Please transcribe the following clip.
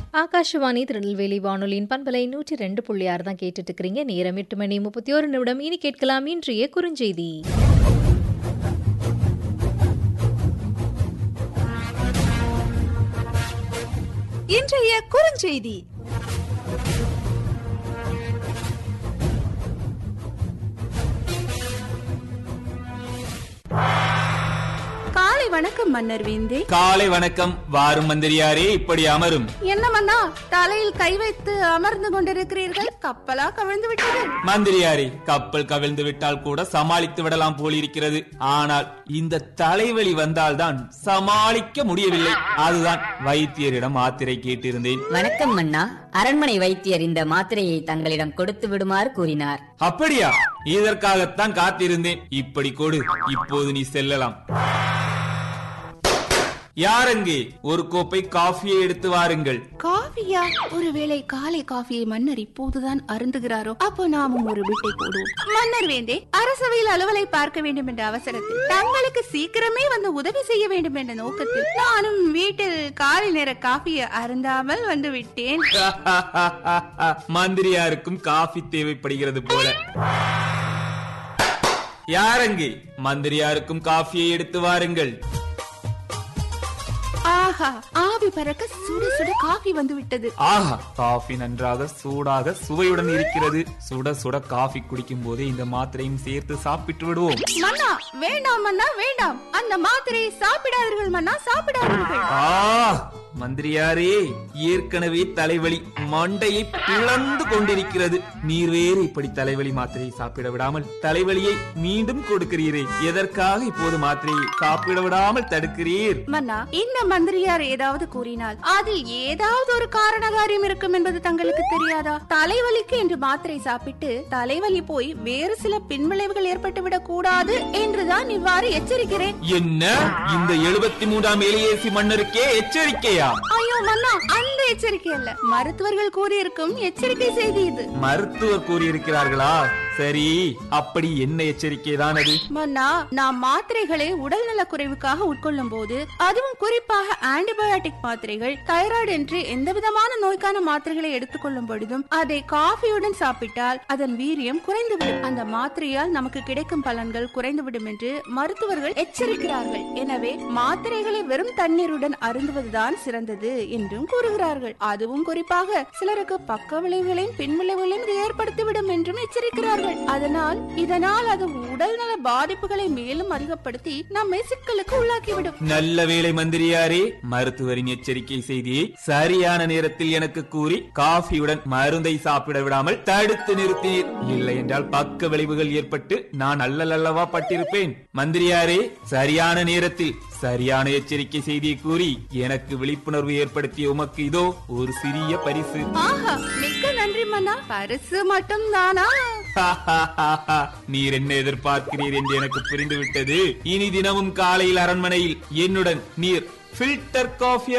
ஆகாஷவாணி திருநெல்வேலி வானொலியின் பண்பலை நூற்றி ரெண்டு புள்ளி ஆறு தான் கேட்டுட்டு இருக்கிறீங்க நேரம் எட்டு மணி முப்பத்தி ஒரு நிமிடம் இனி கேட்கலாம் இன்றைய குறுஞ்செய்தி இன்றைய குறுஞ்செய்தி காலை வணக்கம் மன்னர் வேந்தே காலை வணக்கம் வாரும் மந்திரியாரே இப்படி அமரும் என்ன மன்னா தலையில் கை வைத்து அமர்ந்து கொண்டிருக்கிறீர்கள் கப்பலா கவிழ்ந்து விட்டது மந்திரியாரே கப்பல் கவிழ்ந்து விட்டால் கூட சமாளித்து விடலாம் போலிருக்கிறது ஆனால் இந்த தலைவலி வந்தால்தான் சமாளிக்க முடியவில்லை அதுதான் வைத்தியரிடம் மாத்திரை கேட்டிருந்தேன் வணக்கம் மன்னா அரண்மனை வைத்தியர் இந்த மாத்திரையை தங்களிடம் கொடுத்து விடுமாறு கூறினார் அப்படியா இதற்காகத்தான் காத்திருந்தேன் இப்படி கொடு இப்போது நீ செல்லலாம் யாரெங்கே ஒரு கோப்பை காஃபியை எடுத்து வாருங்கள் காஃபியா ஒருவேளை காலை காஃபியை மன்னர் இப்போதுதான் அருந்துகிறாரோ அப்போ நாமும் ஒரு விட்டை போடுவோம் மன்னர் வேந்தே அரசவையில் அலுவலை பார்க்க வேண்டும் என்ற அவசரத்தில் தங்களுக்கு சீக்கிரமே வந்து உதவி செய்ய வேண்டும் என்ற நோக்கத்தில் நானும் வீட்டில் காலை நேர காஃபியை அருந்தாமல் வந்து விட்டேன் மந்திரியாருக்கும் காஃபி தேவைப்படுகிறது போல யாரெங்கே மந்திரியாருக்கும் காஃபியை எடுத்து வாருங்கள் ஆஹா ஆவி பறக்க சுட சுட காஃபி வந்து விட்டது ஆஹா காஃபி நன்றாக சூடாக சுவையுடன் இருக்கிறது சுட சுட காஃபி குடிக்கும் போதே இந்த மாத்திரையும் சேர்த்து சாப்பிட்டு விடுவோம் மன்னா வேண்டாம் மன்னா வேண்டாம் அந்த மாத்திரையை சாப்பிடாதீர்கள் மன்னா சாப்பிடாதீர்கள் ஆ மந்திரியாரே ஏற்கனவே தலைவலி மண்டையை பிளந்து கொண்டிருக்கிறது நீர் வேறு இப்படி தலைவலி மாத்திரையை சாப்பிட விடாமல் தலைவலியை மீண்டும் கொடுக்கிறீரே எதற்காக இப்போது மாத்திரையை சாப்பிட விடாமல் தடுக்கிறீர் மன்னா இந்த மந்திரியார் ஏதாவது கூறினால் அதில் ஏதாவது ஒரு காரண காரியம் இருக்கும் என்பது தங்களுக்கு தெரியாதா தலைவலிக்கு என்று மாத்திரை சாப்பிட்டு தலைவலி போய் வேறு சில பின்விளைவுகள் ஏற்பட்டு விடக் கூடாது என்றுதான் இவ்வாறு எச்சரிக்கிறேன் என்ன இந்த எழுபத்தி மூன்றாம் எலியேசி மன்னருக்கே எச்சரிக்கையா ஐயோ மன்னா அந்த எச்சரிக்கை அல்ல மருத்துவர்கள் கூறியிருக்கும் எச்சரிக்கை செய்தி இது மருத்துவர் கூறியிருக்கிறார்களா சரி அப்படி என்ன எச்சரிக்கை தான் அது மன்னா நாம் மாத்திரைகளை உடல் நல குறைவுக்காக உட்கொள்ளும் போது அதுவும் குறிப்பாக ஆன்டிபயோட்டிக் மாத்திரைகள் தைராய்டு என்று எந்த விதமான நோய்க்கான மாத்திரைகளை எடுத்துக்கொள்ளும் பொழுதும் அதை காஃபியுடன் சாப்பிட்டால் அதன் வீரியம் குறைந்துவிடும் அந்த மாத்திரையால் நமக்கு கிடைக்கும் பலன்கள் குறைந்துவிடும் என்று மருத்துவர்கள் எச்சரிக்கிறார்கள் எனவே மாத்திரைகளை வெறும் தண்ணீருடன் அருந்துவதுதான் சிறந்தது என்றும் கூறுகிறார்கள் அதுவும் குறிப்பாக சிலருக்கு பக்க விளைவுகளையும் பின் விளைவுகளையும் இது ஏற்படுத்திவிடும் என்றும் எச்சரிக்கிறார்கள் அதனால் இதனால் அது உடல் நல பாதிப்புகளை மேலும் அதிகப்படுத்தி நம்மை சிக்கலுக்கு உள்ளாக்கிவிடும் நல்ல வேளை மந்திரியாரே மருத்துவரின் எச்சரிக்கை செய்தியை சரியான நேரத்தில் எனக்கு கூறி காஃபியுடன் மருந்தை சாப்பிட விடாமல் தடுத்து நிறுத்தினீர் இல்லை என்றால் பக்க விளைவுகள் ஏற்பட்டு நான் அல்லலல்லவா பட்டிருப்பேன் மந்திரியாரே சரியான நேரத்தில் சரியான எச்சரிக்கை செய்தியை கூறி எனக்கு விழிப்புணர்வு ஏற்படுத்திய உமக்கு இதோ ஒரு சிறிய பரிசு ஆஹா மிக்க நன்றி மன்னா பரிசு மட்டும் தானா நீர் என்ன எதிர்பார்க்கிறீர் என்று எனக்கு புரிந்துவிட்டது இனி தினமும் காலையில் அரண்மனையில் என்னுடன் நீர் ஃபில்டர் காஃபி